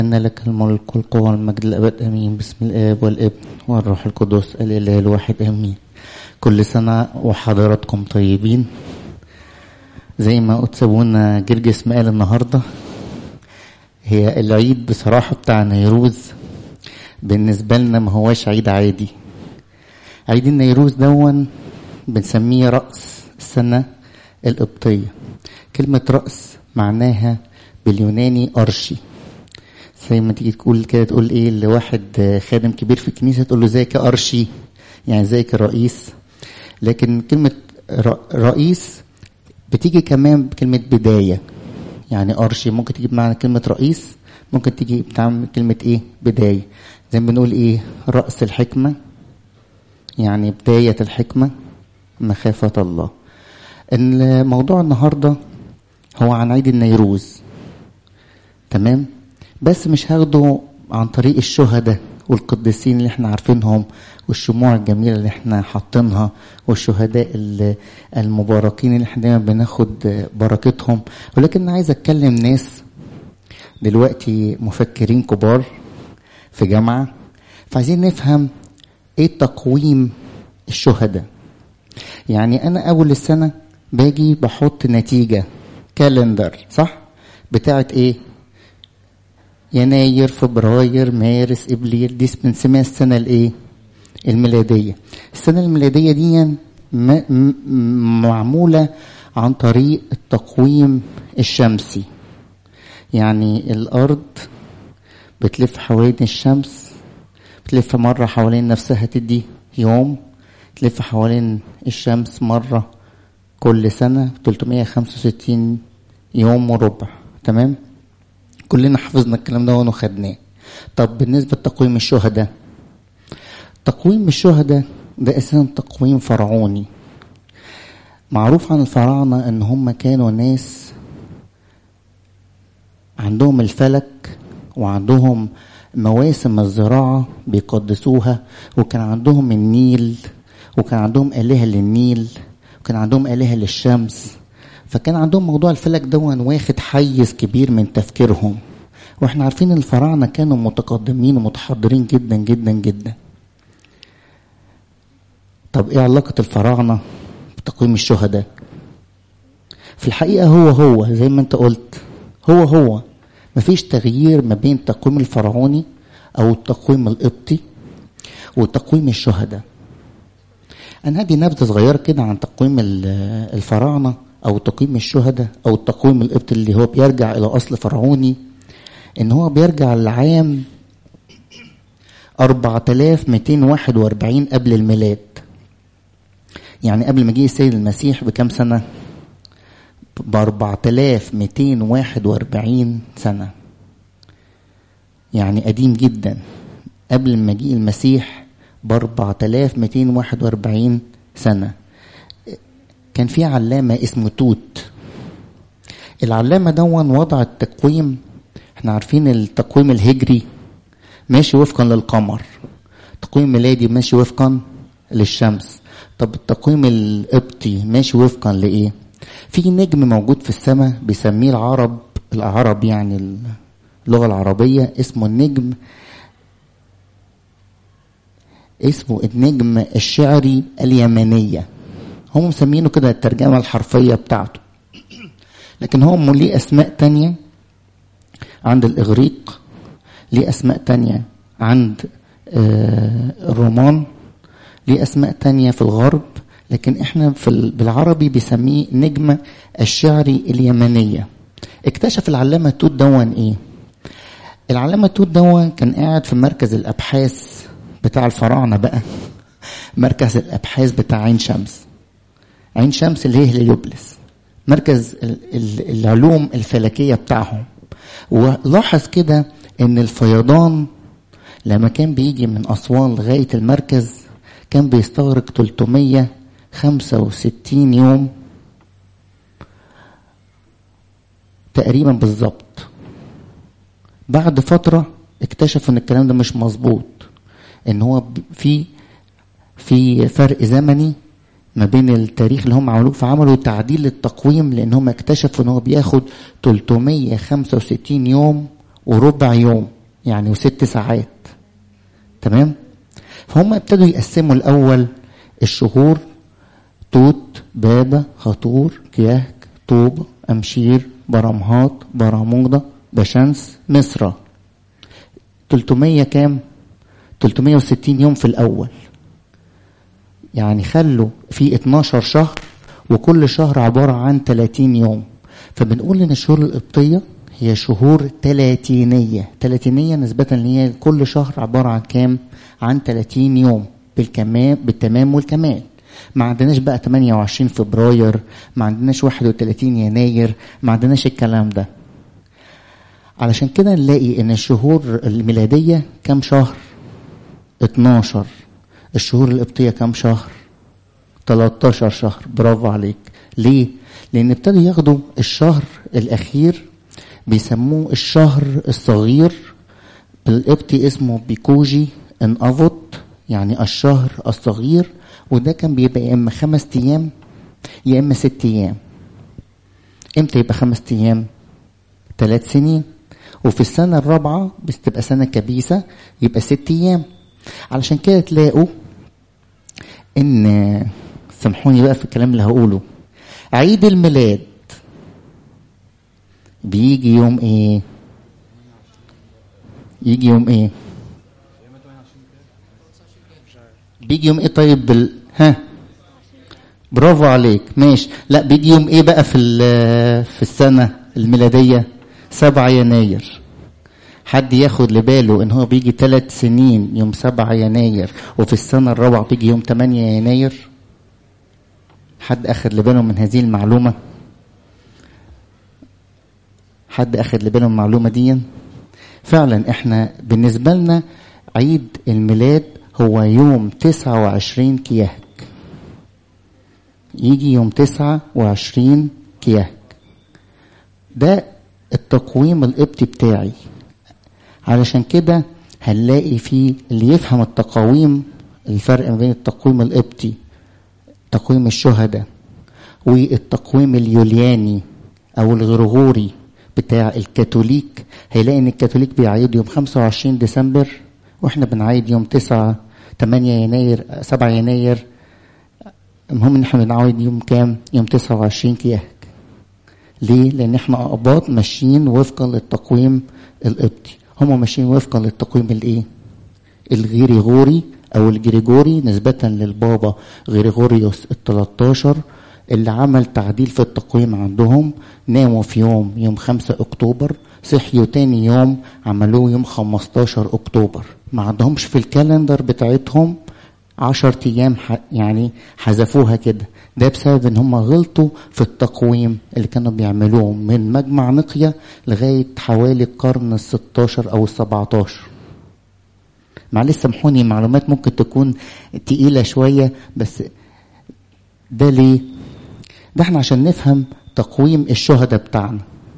أن لك الملك والقوة والمجد الأبد أمين بسم الآب والابن والروح القدس الإله الواحد أمين كل سنة وحضراتكم طيبين زي ما قلت ابونا جرجس ما قال النهارده هي العيد بصراحة بتاع نيروز بالنسبة لنا ما هواش عيد عادي عيد النيروز دون بنسميه رأس السنة القبطية كلمة رأس معناها باليوناني أرشي زي ما تيجي تقول كده تقول ايه لواحد خادم كبير في الكنيسة تقول له ازيك يا أرشي يعني ازيك يا رئيس لكن كلمة رئيس بتيجي كمان بكلمة بداية يعني أرشي ممكن تجيب معنى كلمة رئيس ممكن تيجي بتعمل كلمة إيه بداية زي ما بنقول إيه رأس الحكمة يعني بداية الحكمة مخافة الله الموضوع النهاردة هو عن عيد النيروز تمام بس مش هاخده عن طريق الشهداء والقديسين اللي احنا عارفينهم والشموع الجميله اللي احنا حاطينها والشهداء المباركين اللي احنا دايما بناخد بركتهم ولكن عايز اتكلم ناس دلوقتي مفكرين كبار في جامعه فعايزين نفهم ايه تقويم الشهداء يعني انا اول السنه باجي بحط نتيجه كالندر صح بتاعت ايه يناير فبراير مارس ابريل دي بنسميها السنه الايه الميلاديه السنه الميلاديه دي معموله عن طريق التقويم الشمسي يعني الارض بتلف حوالين الشمس بتلف مره حوالين نفسها تدي يوم تلف حوالين الشمس مره كل سنه 365 يوم وربع تمام كلنا حفظنا الكلام ده وخدناه طب بالنسبه لتقويم الشهداء تقويم الشهداء ده اساسا تقويم فرعوني معروف عن الفراعنه ان هم كانوا ناس عندهم الفلك وعندهم مواسم الزراعه بيقدسوها وكان عندهم النيل وكان عندهم الهه للنيل وكان عندهم الهه للشمس فكان عندهم موضوع الفلك دون واخد حيز كبير من تفكيرهم واحنا عارفين ان الفراعنه كانوا متقدمين ومتحضرين جدا جدا جدا طب ايه علاقه الفراعنه بتقويم الشهداء في الحقيقه هو هو زي ما انت قلت هو هو مفيش تغيير ما بين التقويم الفرعوني او التقويم القبطي وتقويم الشهداء انا هدي نبذه صغيره كده عن تقويم الفراعنه او تقويم الشهداء او التقويم القبطي اللي هو بيرجع الى اصل فرعوني ان هو بيرجع لعام 4241 قبل الميلاد يعني قبل ما جه السيد المسيح بكام سنه ب 4241 سنه يعني قديم جدا قبل ما جه المسيح ب 4241 سنه كان في علامة اسمه توت العلامة دون وضع التقويم احنا عارفين التقويم الهجري ماشي وفقا للقمر تقويم ميلادي ماشي وفقا للشمس طب التقويم القبطي ماشي وفقا لايه في نجم موجود في السماء بيسميه العرب العرب يعني اللغة العربية اسمه النجم اسمه النجم الشعري اليمنيه هم مسمينه كده الترجمة الحرفية بتاعته لكن هو ليه أسماء تانية عند الإغريق ليه أسماء تانية عند الرومان ليه أسماء تانية في الغرب لكن احنا في بالعربي بيسميه نجمة الشعري اليمنية اكتشف العلامة توت دون ايه العلامة توت دون كان قاعد في مركز الأبحاث بتاع الفراعنة بقى مركز الأبحاث بتاع عين شمس عين شمس اللي هي هليوبلس مركز العلوم الفلكية بتاعهم ولاحظ كده ان الفيضان لما كان بيجي من أسوان لغاية المركز كان بيستغرق 365 يوم تقريبا بالظبط بعد فترة اكتشف ان الكلام ده مش مظبوط ان هو في في فرق زمني ما بين التاريخ اللي هم عملوه فعملوا تعديل للتقويم لان هم اكتشفوا ان هو بياخد 365 يوم وربع يوم يعني وست ساعات تمام فهم ابتدوا يقسموا الاول الشهور توت بابا خطور كياك طوب امشير برمهات برموضه بشمس مصر 300 كام 360 يوم في الاول يعني خلوا في 12 شهر وكل شهر عبارة عن 30 يوم فبنقول ان الشهور القبطية هي شهور تلاتينية تلاتينية نسبة ان هي كل شهر عبارة عن كام عن 30 يوم بالكمال بالتمام والكمال ما عندناش بقى 28 فبراير ما عندناش 31 يناير ما عندناش الكلام ده علشان كده نلاقي ان الشهور الميلادية كام شهر 12 الشهور القبطية كام شهر 13 شهر برافو عليك ليه لان ابتدوا ياخدوا الشهر الاخير بيسموه الشهر الصغير بالقبطي اسمه بيكوجي ان افوت يعني الشهر الصغير وده كان بيبقى يا اما خمس ايام يا اما ست ايام امتى يبقى خمس ايام ثلاث سنين وفي السنة الرابعة بتبقى سنة كبيسة يبقى ست أيام علشان كده تلاقوا إن سامحوني بقى في الكلام اللي هقوله عيد الميلاد بيجي يوم ايه يجي يوم ايه بيجي يوم ايه طيب بال... ها برافو عليك ماشي لا بيجي يوم ايه بقى في في السنه الميلاديه 7 يناير حد ياخد لباله ان هو بيجي ثلاث سنين يوم 7 يناير وفي السنه الرابعه بيجي يوم 8 يناير حد اخد لباله من هذه المعلومه حد اخد لباله من المعلومه دي فعلا احنا بالنسبه لنا عيد الميلاد هو يوم 29 كياك يجي يوم 29 كياك ده التقويم القبطي بتاعي علشان كده هنلاقي فيه اللي يفهم التقاويم الفرق ما بين التقويم القبطي تقويم الشهداء والتقويم اليولياني او الغرغوري بتاع الكاثوليك هيلاقي ان الكاثوليك بيعيد يوم 25 ديسمبر واحنا بنعيد يوم 9 8 يناير 7 يناير المهم ان احنا بنعيد يوم كام يوم 29 كياك ليه لان احنا اقباط ماشيين وفقا للتقويم القبطي هم ماشيين وفقا للتقويم الايه الغريغوري او الجريجوري نسبة للبابا غريغوريوس ال 13 اللي عمل تعديل في التقويم عندهم ناموا في يوم يوم 5 اكتوبر صحيوا تاني يوم عملوه يوم 15 اكتوبر ما عندهمش في الكالندر بتاعتهم 10 ايام يعني حذفوها كده ده بسبب ان هم غلطوا في التقويم اللي كانوا بيعملوه من مجمع نقية لغاية حوالي القرن ال 16 او ال 17 معلش سامحوني معلومات ممكن تكون تقيلة شوية بس ده ليه؟ ده احنا عشان نفهم تقويم الشهداء بتاعنا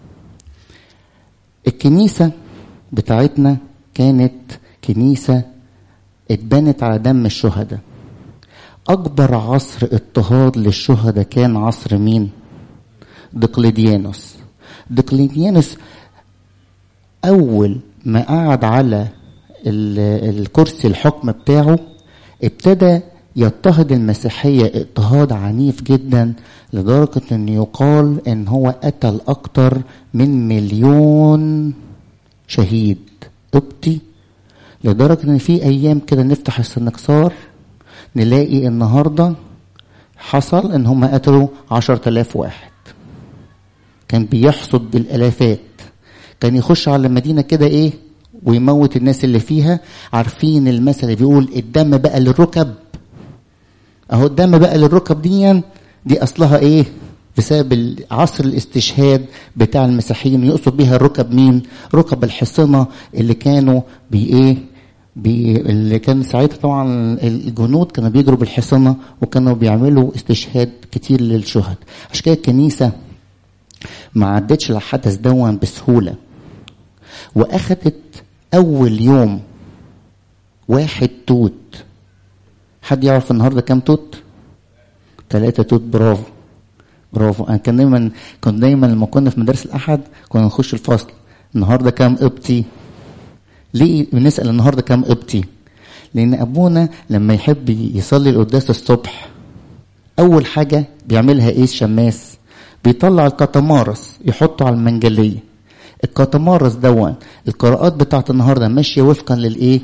الكنيسة بتاعتنا كانت كنيسة اتبنت على دم الشهداء أكبر عصر اضطهاد للشهداء كان عصر مين؟ دقلديانوس دقلديانوس أول ما قعد على الكرسي الحكم بتاعه ابتدى يضطهد المسيحية اضطهاد عنيف جدا لدرجة ان يقال ان هو قتل اكتر من مليون شهيد قبطي لدرجة ان في ايام كده نفتح السنكسار نلاقي النهاردة حصل ان هم قتلوا عشر تلاف واحد كان بيحصد بالالافات كان يخش على المدينة كده ايه ويموت الناس اللي فيها عارفين المثل اللي بيقول الدم بقى للركب اهو الدم بقى للركب دي دي اصلها ايه بسبب عصر الاستشهاد بتاع المسيحيين يقصد بيها الركب مين ركب الحصنه اللي كانوا بايه بي اللي كان ساعتها طبعا الجنود كانوا بيجروا بالحصنه وكانوا بيعملوا استشهاد كتير للشهد عشان كده الكنيسه ما عدتش الحدث دون بسهوله واخدت اول يوم واحد توت حد يعرف النهارده كام توت ثلاثة توت برافو برافو انا كان دايما كنت دايما لما كنا في مدارس الاحد كنا نخش الفصل النهارده كام قبطي ليه بنسال النهارده كام قبطي لان ابونا لما يحب يصلي القداس الصبح اول حاجه بيعملها ايه الشماس بيطلع الكتمارس يحطه على المنجليه الكتمارس دون القراءات بتاعت النهارده ماشيه وفقا للايه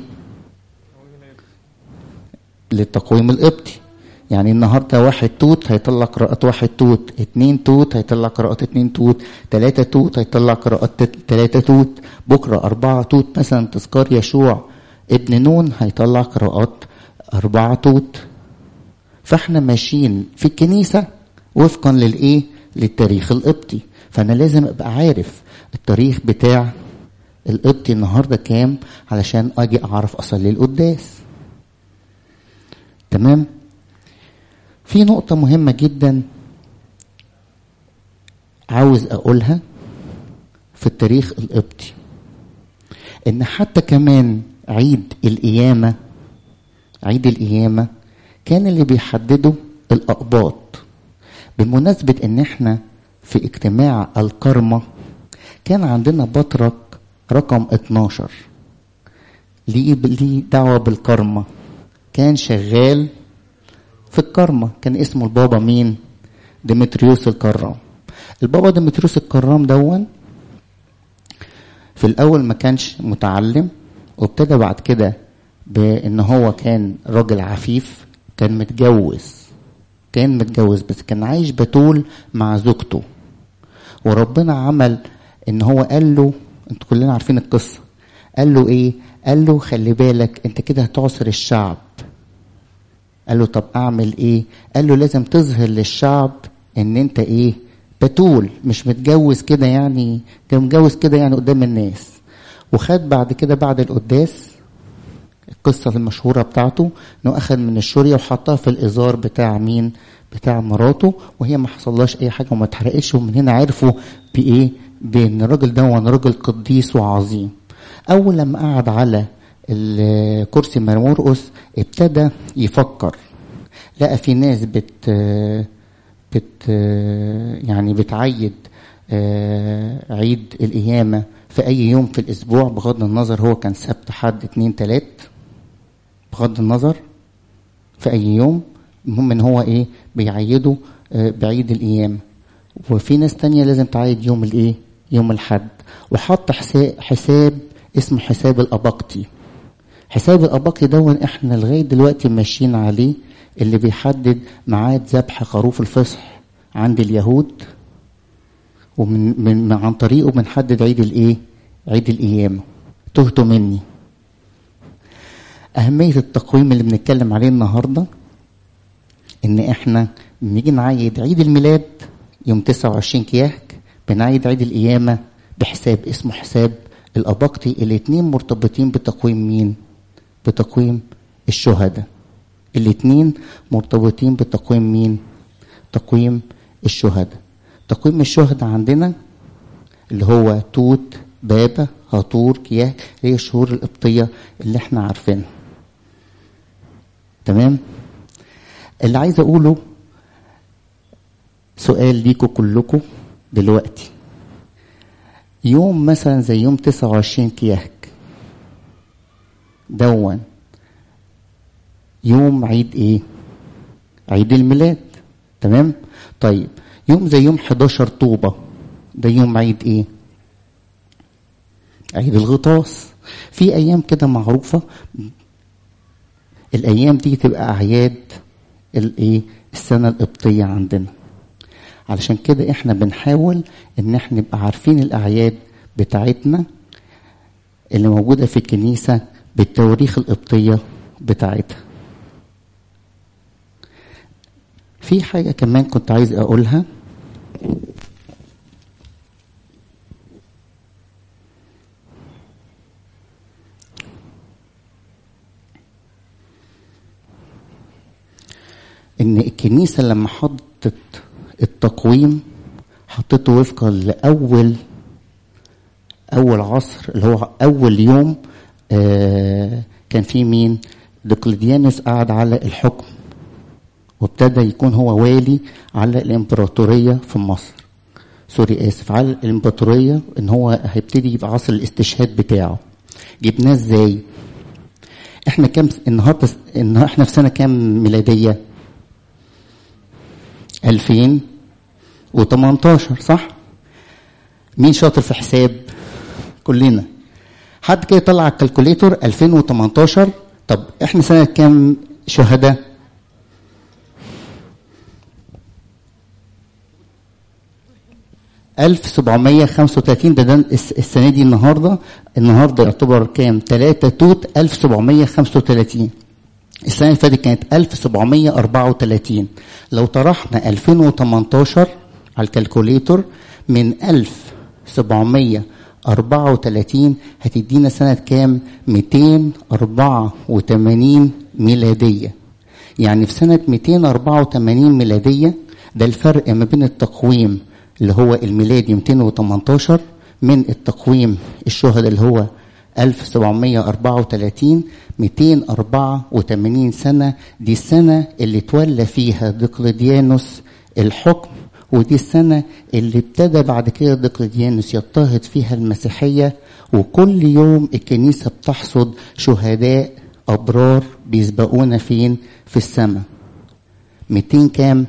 للتقويم القبطي يعني النهارده واحد توت هيطلع قراءات واحد توت اتنين توت هيطلع قراءات اتنين توت تلاتة توت هيطلع قراءات تلاتة توت بكرة أربعة توت مثلا تذكار يشوع ابن نون هيطلع قراءات أربعة توت فاحنا ماشيين في الكنيسة وفقا للإيه للتاريخ القبطي فأنا لازم أبقى عارف التاريخ بتاع القبطي النهارده كام علشان أجي أعرف أصلي القداس تمام في نقطة مهمة جدا عاوز أقولها في التاريخ القبطي إن حتى كمان عيد القيامة عيد القيامة كان اللي بيحدده الأقباط بمناسبة إن إحنا في اجتماع الكرمة كان عندنا بطرك رقم 12 ليه ليه دعوة بالكرمة كان شغال في الكرمة كان اسمه البابا مين ديمتريوس الكرام البابا ديمتريوس الكرام دون في الأول ما كانش متعلم وابتدى بعد كده بأن هو كان راجل عفيف كان متجوز كان متجوز بس كان عايش بتول مع زوجته وربنا عمل ان هو قال له انتوا كلنا عارفين القصه قال له ايه قال له خلي بالك انت كده هتعصر الشعب قال له طب اعمل ايه قال له لازم تظهر للشعب ان انت ايه بتول مش متجوز كده يعني كان متجوز كده يعني قدام الناس وخد بعد كده بعد القداس القصة المشهورة بتاعته انه اخذ من الشورية وحطها في الازار بتاع مين بتاع مراته وهي ما حصلهاش اي حاجة وما اتحرقتش ومن هنا عرفوا بايه بان الراجل ده راجل قديس وعظيم اول لما قعد على الكرسي مرمرقس ابتدى يفكر لقى في ناس بت بت يعني بتعيد عيد القيامة في أي يوم في الأسبوع بغض النظر هو كان سبت حد اتنين تلات بغض النظر في أي يوم المهم إن هو إيه بيعيده بعيد القيامة وفي ناس تانية لازم تعيد يوم الإيه يوم الحد وحط حساب, حساب اسمه حساب الأباقتي حساب الأباقي دون احنا لغاية دلوقتي ماشيين عليه اللي بيحدد ميعاد ذبح خروف الفصح عند اليهود ومن من عن طريقه بنحدد عيد الايه؟ عيد القيامة. تهتوا مني. أهمية التقويم اللي بنتكلم عليه النهاردة إن إحنا بنيجي نعيد عيد الميلاد يوم 29 كياك بنعيد عيد القيامة بحساب اسمه حساب الأباقتي الاتنين مرتبطين بتقويم مين؟ بتقويم الشهداء. الاتنين مرتبطين بتقويم مين؟ تقويم الشهداء. تقويم الشهداء عندنا اللي هو توت بابا هطور كياه هي الشهور القبطية اللي احنا عارفينها تمام اللي عايز اقوله سؤال ليكوا كلكم دلوقتي يوم مثلا زي يوم 29 كياك دون يوم عيد ايه عيد الميلاد تمام طيب يوم زي يوم 11 طوبة ده يوم عيد ايه عيد الغطاس في ايام كده معروفة الايام دي تبقى اعياد الايه السنة القبطية عندنا علشان كده احنا بنحاول ان احنا نبقى عارفين الاعياد بتاعتنا اللي موجودة في الكنيسة بالتواريخ القبطية بتاعتها في حاجة كمان كنت عايز أقولها إن الكنيسة لما حطت التقويم حطته وفقا لأول أول عصر اللي هو أول يوم آه كان في مين؟ دقلديانوس قعد على الحكم وابتدى يكون هو والي على الإمبراطورية في مصر سوري اسف على الامبراطوريه ان هو هيبتدي يبقى عصر الاستشهاد بتاعه جبناه ازاي احنا كام النهارده إن احنا في سنه كام ميلاديه 2018 صح مين شاطر في حساب كلنا حد كده يطلع على الكالكوليتور 2018 طب احنا سنه كام شهداء ألف سبعمية خمسة وتلاتين ده, ده السنة دي النهاردة النهاردة يعتبر كام تلاتة توت ألف سبعمية خمسة وتلاتين السنة اللي فاتت كانت ألف سبعمية أربعة وتلاتين لو طرحنا ألفين وتمنتاشر على الكالكوليتور من ألف سبعمية أربعة وتلاتين هتدينا سنة كام ميتين أربعة وتمانين ميلادية يعني في سنة ميتين أربعة وتمانين ميلادية ده الفرق ما بين التقويم اللي هو الميلادي 218 من التقويم الشهداء اللي هو 1734 284 سنة دي السنة اللي تولى فيها دقلديانوس الحكم ودي السنة اللي ابتدى بعد كده دقلديانوس يضطهد فيها المسيحية وكل يوم الكنيسة بتحصد شهداء أبرار بيسبقونا فين في السماء 200 كام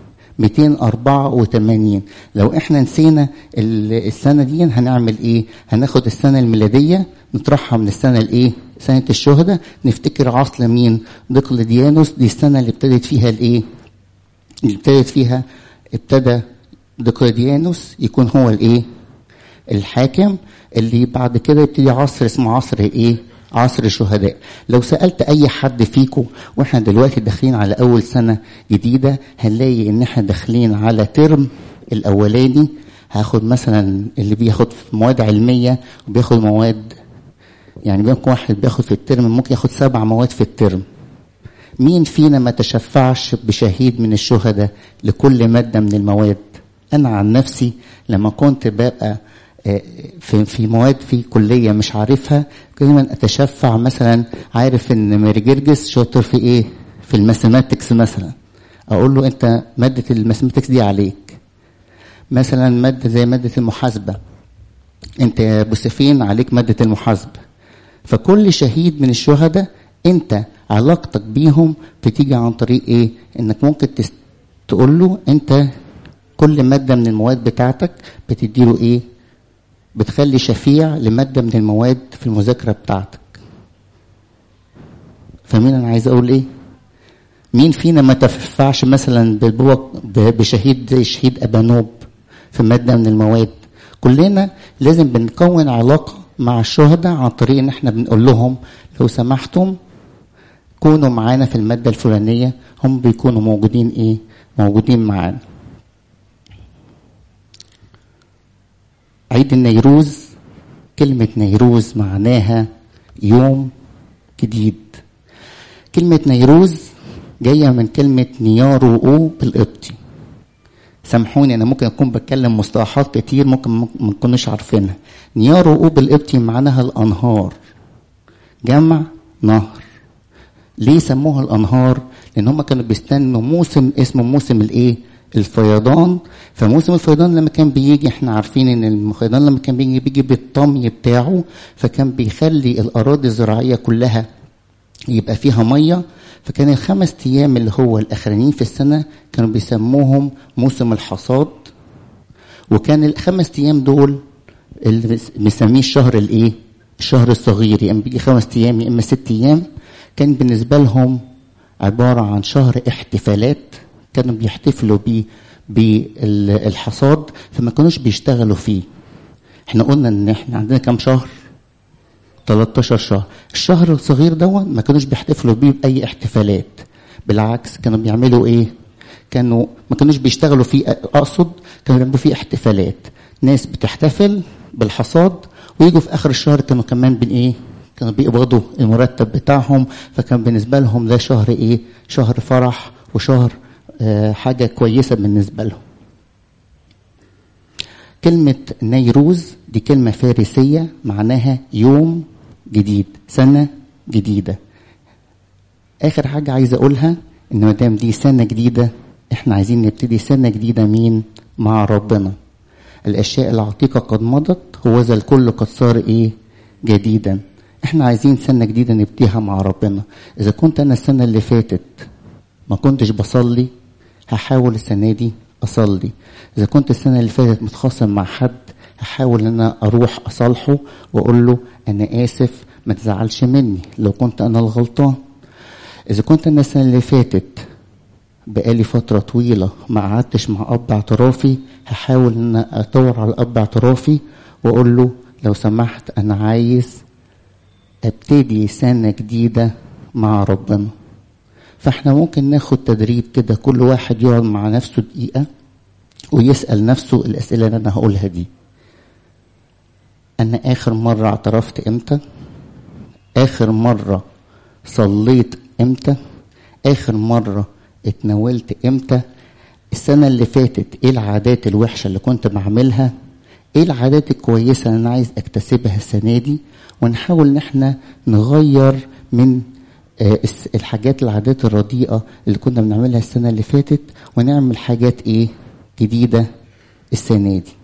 284 لو احنا نسينا السنة دي هنعمل ايه هناخد السنة الميلادية نطرحها من السنة الايه سنة الشهداء نفتكر عصر مين دقلديانوس دي السنة اللي ابتدت فيها الايه اللي ابتدت فيها ابتدى دقلديانوس يكون هو الايه الحاكم اللي بعد كده يبتدي عصر اسمه عصر ايه عصر الشهداء لو سألت أي حد فيكم وإحنا دلوقتي داخلين على أول سنة جديدة هنلاقي إن إحنا داخلين على ترم الأولاني هاخد مثلا اللي بياخد في مواد علمية وبياخد مواد يعني بيكون واحد بياخد في الترم ممكن ياخد سبع مواد في الترم مين فينا ما تشفعش بشهيد من الشهداء لكل مادة من المواد أنا عن نفسي لما كنت ببقى في في مواد في كليه مش عارفها دايما اتشفع مثلا عارف ان ماري جرجس شاطر في ايه في الماثيماتكس مثلا اقول له انت ماده الماثيماتكس دي عليك مثلا ماده زي ماده المحاسبه انت يا ابو سفين عليك ماده المحاسبه فكل شهيد من الشهداء انت علاقتك بيهم بتيجي عن طريق ايه انك ممكن تست... تقول له انت كل ماده من المواد بتاعتك بتديله ايه بتخلي شفيع لمادة من المواد في المذاكرة بتاعتك فاهمين أنا عايز أقول إيه؟ مين فينا ما تنفعش مثلا بشهيد زي شهيد أبانوب في مادة من المواد كلنا لازم بنكون علاقة مع الشهداء عن طريق إن إحنا بنقول لهم لو سمحتم كونوا معانا في المادة الفلانية هم بيكونوا موجودين إيه؟ موجودين معانا عيد النيروز كلمة نيروز معناها يوم جديد كلمة نيروز جاية من كلمة نيارو أو بالقبطي سامحوني أنا ممكن أكون بتكلم مصطلحات كتير ممكن ما نكونش عارفينها نيارو أو بالقبطي معناها الأنهار جمع نهر ليه سموها الأنهار؟ لأن هم كانوا بيستنوا موسم اسمه موسم الإيه؟ الفيضان فموسم الفيضان لما كان بيجي احنا عارفين ان الفيضان لما كان بيجي بيجي بالطمي بتاعه فكان بيخلي الاراضي الزراعيه كلها يبقى فيها ميه فكان الخمس ايام اللي هو الاخرانيين في السنه كانوا بيسموهم موسم الحصاد وكان الخمس ايام دول اللي بنسميه الشهر الايه؟ الشهر الصغير يعني بيجي خمس ايام يا اما ست ايام كان بالنسبه لهم عباره عن شهر احتفالات كانوا بيحتفلوا بيه بالحصاد فما كانوش بيشتغلوا فيه احنا قلنا ان احنا عندنا كام شهر 13 شهر الشهر الصغير دوت ما كانوش بيحتفلوا بيه باي احتفالات بالعكس كانوا بيعملوا ايه كانوا ما كانوش بيشتغلوا فيه اقصد كانوا بيعملوا فيه احتفالات ناس بتحتفل بالحصاد ويجوا في اخر الشهر كانوا كمان بين ايه كانوا بيقبضوا المرتب بتاعهم فكان بالنسبه لهم ده شهر ايه شهر فرح وشهر حاجة كويسة بالنسبة لهم كلمة نيروز دي كلمة فارسية معناها يوم جديد سنة جديدة آخر حاجة عايز أقولها إن مادام دي سنة جديدة إحنا عايزين نبتدي سنة جديدة مين؟ مع ربنا الاشياء العتيقه قد مضت وذا الكل قد صار ايه جديدا احنا عايزين سنه جديده نبديها مع ربنا اذا كنت انا السنه اللي فاتت ما كنتش بصلي هحاول السنه دي اصلي اذا كنت السنه اللي فاتت متخاصم مع حد هحاول ان انا اروح اصالحه واقول له انا اسف ما تزعلش مني لو كنت انا الغلطان اذا كنت انا السنه اللي فاتت بقالي فتره طويله ما قعدتش مع اب اعترافي هحاول ان أنا ادور على اب اعترافي واقول له لو سمحت انا عايز ابتدي سنه جديده مع ربنا فاحنا ممكن ناخد تدريب كده كل واحد يقعد مع نفسه دقيقه ويسال نفسه الاسئله اللي انا هقولها دي انا اخر مره اعترفت امتى اخر مره صليت امتى اخر مره اتناولت امتى السنه اللي فاتت ايه العادات الوحشه اللي كنت بعملها ايه العادات الكويسه اللي انا عايز اكتسبها السنه دي ونحاول ان احنا نغير من آه، الس- الحاجات العادات الرديئه اللي كنا بنعملها السنه اللي فاتت ونعمل حاجات ايه جديده السنه دي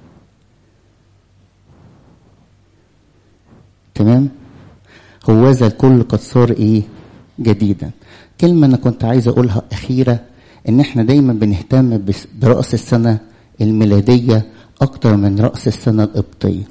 تمام هوذا الكل قد صار ايه جديدا كلمة انا كنت عايز اقولها اخيرة ان احنا دايما بنهتم بس- برأس السنة الميلادية اكتر من رأس السنة القبطية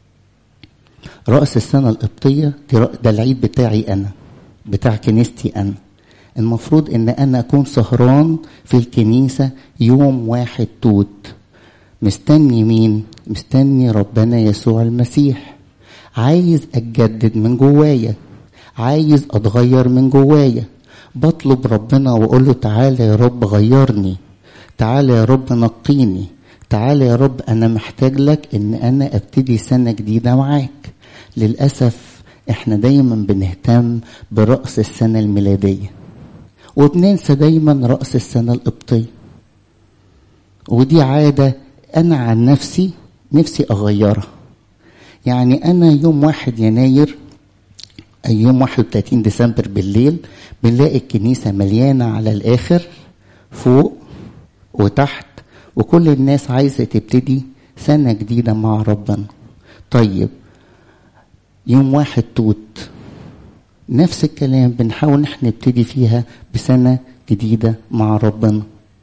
رأس السنة القبطية دي رأ- ده العيد بتاعي انا بتاع كنيستي انا المفروض ان انا اكون سهران في الكنيسة يوم واحد توت مستني مين مستني ربنا يسوع المسيح عايز اتجدد من جوايا عايز اتغير من جوايا بطلب ربنا واقول له تعالى يا رب غيرني تعالى يا رب نقيني تعالى يا رب انا محتاج لك ان انا ابتدي سنه جديده معاك للاسف احنا دايما بنهتم براس السنه الميلاديه وبننسى دايما راس السنه القبطيه ودي عاده انا عن نفسي نفسي اغيرها يعني انا يوم واحد يناير يوم 31 ديسمبر بالليل بنلاقي الكنيسة مليانة على الآخر فوق وتحت وكل الناس عايزة تبتدي سنة جديدة مع ربنا طيب يوم واحد توت نفس الكلام بنحاول نحن نبتدي فيها بسنة جديدة مع ربنا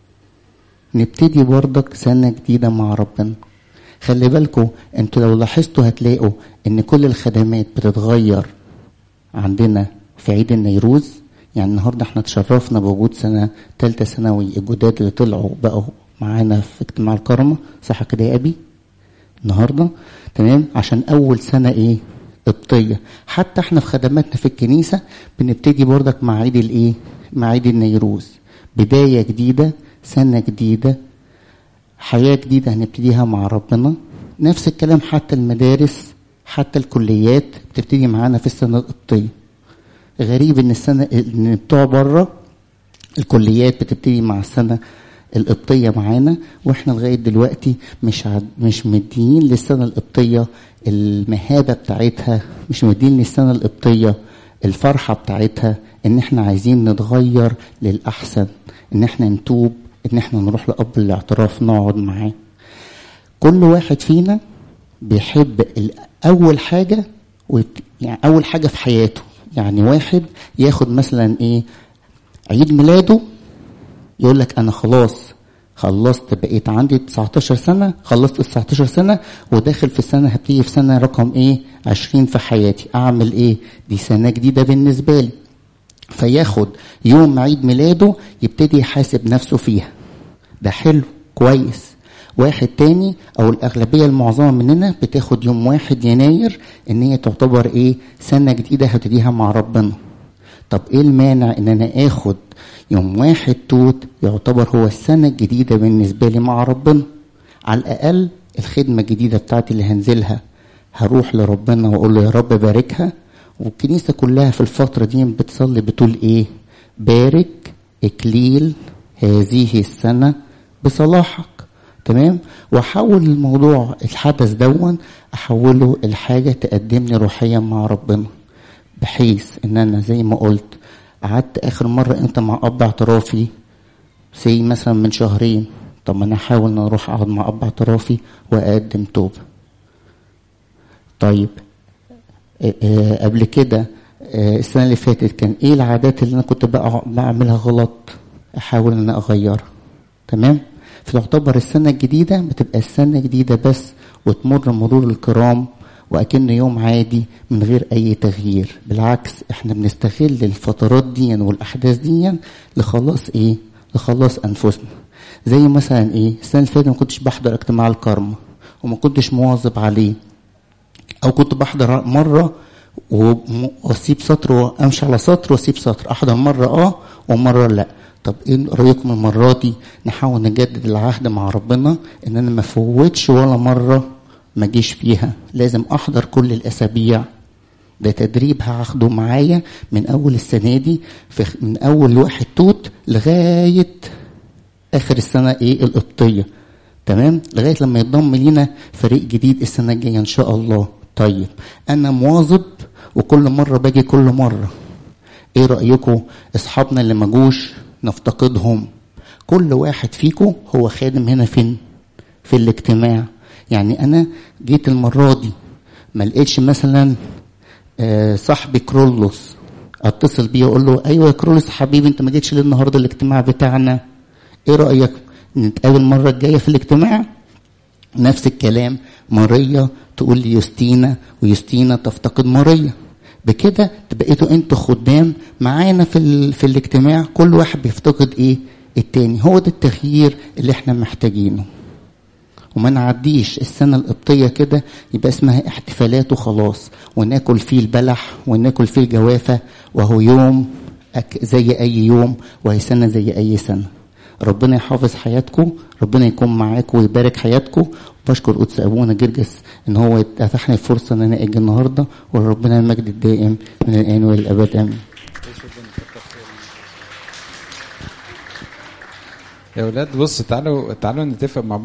نبتدي برضك سنة جديدة مع ربنا خلي بالكم انتوا لو لاحظتوا هتلاقوا ان كل الخدمات بتتغير عندنا في عيد النيروز يعني النهارده احنا تشرفنا بوجود سنه ثالثه ثانوي الجداد اللي طلعوا بقوا معانا في اجتماع الكرمه صح كده يا ابي النهارده تمام عشان اول سنه ايه قبطيه حتى احنا في خدماتنا في الكنيسه بنبتدي برضك مع عيد الايه مع عيد النيروز بدايه جديده سنه جديده حياه جديده هنبتديها مع ربنا نفس الكلام حتى المدارس حتى الكليات بتبتدي معانا في السنه القبطيه غريب ان السنه ان بتوع بره الكليات بتبتدي مع السنه القبطيه معانا واحنا لغايه دلوقتي مش عد مش مدين للسنه القبطيه المهابه بتاعتها مش مدين للسنه القبطيه الفرحه بتاعتها ان احنا عايزين نتغير للاحسن ان احنا نتوب ان احنا نروح لاب الاعتراف نقعد معاه كل واحد فينا بيحب ال- اول حاجه ويت- يعني اول حاجه في حياته يعني واحد ياخد مثلا ايه عيد ميلاده يقول لك انا خلاص خلصت بقيت عندي 19 سنة خلصت 19 سنة وداخل في السنة هبتدي في سنة رقم ايه 20 في حياتي اعمل ايه دي سنة جديدة بالنسبة لي فياخد يوم عيد ميلاده يبتدي يحاسب نفسه فيها ده حلو كويس واحد تاني او الاغلبيه المعظمه مننا بتاخد يوم واحد يناير ان هي تعتبر ايه سنه جديده هبتديها مع ربنا طب ايه المانع ان انا اخد يوم واحد توت يعتبر هو السنه الجديده بالنسبه لي مع ربنا على الاقل الخدمه الجديده بتاعتي اللي هنزلها هروح لربنا واقول له يا رب باركها والكنيسه كلها في الفتره دي بتصلي بتقول ايه بارك اكليل هذه السنه بصلاحك تمام واحول الموضوع الحدث دون احوله لحاجه تقدمني روحيا مع ربنا بحيث ان انا زي ما قلت قعدت اخر مره انت مع اب اعترافي سي مثلا من شهرين طب ما انا احاول ان اروح اقعد مع اب اعترافي واقدم توبه طيب آه، آه، قبل كده آه، السنه اللي فاتت كان ايه العادات اللي انا كنت بقع- بعملها غلط احاول ان أنا اغيرها تمام فتعتبر السنه الجديده بتبقى السنه جديده بس وتمر مرور الكرام واكن يوم عادي من غير اي تغيير بالعكس احنا بنستغل الفترات دي والاحداث دي لخلاص ايه لخلاص انفسنا زي مثلا ايه السنه اللي فاتت ما كنتش بحضر اجتماع الكرم وما كنتش مواظب عليه او كنت بحضر مره وم- واسيب سطر وامشي على سطر واسيب سطر احضر مره اه ومره لا طب ايه رايكم المره دي نحاول نجدد العهد مع ربنا ان انا ما فوتش ولا مره ما اجيش فيها لازم احضر كل الاسابيع ده تدريب هاخده معايا من اول السنه دي في من اول واحد توت لغايه اخر السنه ايه القبطيه تمام لغايه لما يتضم لينا فريق جديد السنه الجايه ان شاء الله طيب انا مواظب وكل مره باجي كل مره ايه رايكم اصحابنا اللي ما جوش نفتقدهم كل واحد فيكم هو خادم هنا فين في الاجتماع يعني انا جيت المره دي ما لقيتش مثلا آه، صاحبي كرولوس اتصل بيه واقول له ايوه يا كرولوس حبيبي انت ما جيتش ليه النهارده الاجتماع بتاعنا ايه رايك نتقابل المره الجايه في الاجتماع نفس الكلام ماريا تقول لي يوستينا ويوستينا تفتقد ماريا بكده بقيتوا انتوا خدام معانا في ال... في الاجتماع كل واحد بيفتقد ايه التاني هو ده التغيير اللي احنا محتاجينه وما نعديش السنة القبطية كده يبقى اسمها احتفالات وخلاص وناكل فيه البلح وناكل فيه الجوافة وهو يوم أك- زي أي يوم وهي سنة زي أي سنة ربنا يحافظ حياتكم ربنا يكون معاكم ويبارك حياتكم بشكر قدس ابونا جرجس ان هو اتاح لي الفرصه ان انا اجي النهارده ولربنا المجد الدائم من الان والى الابد امين يا ولاد بص تعالوا تعالوا نتفق مع بعض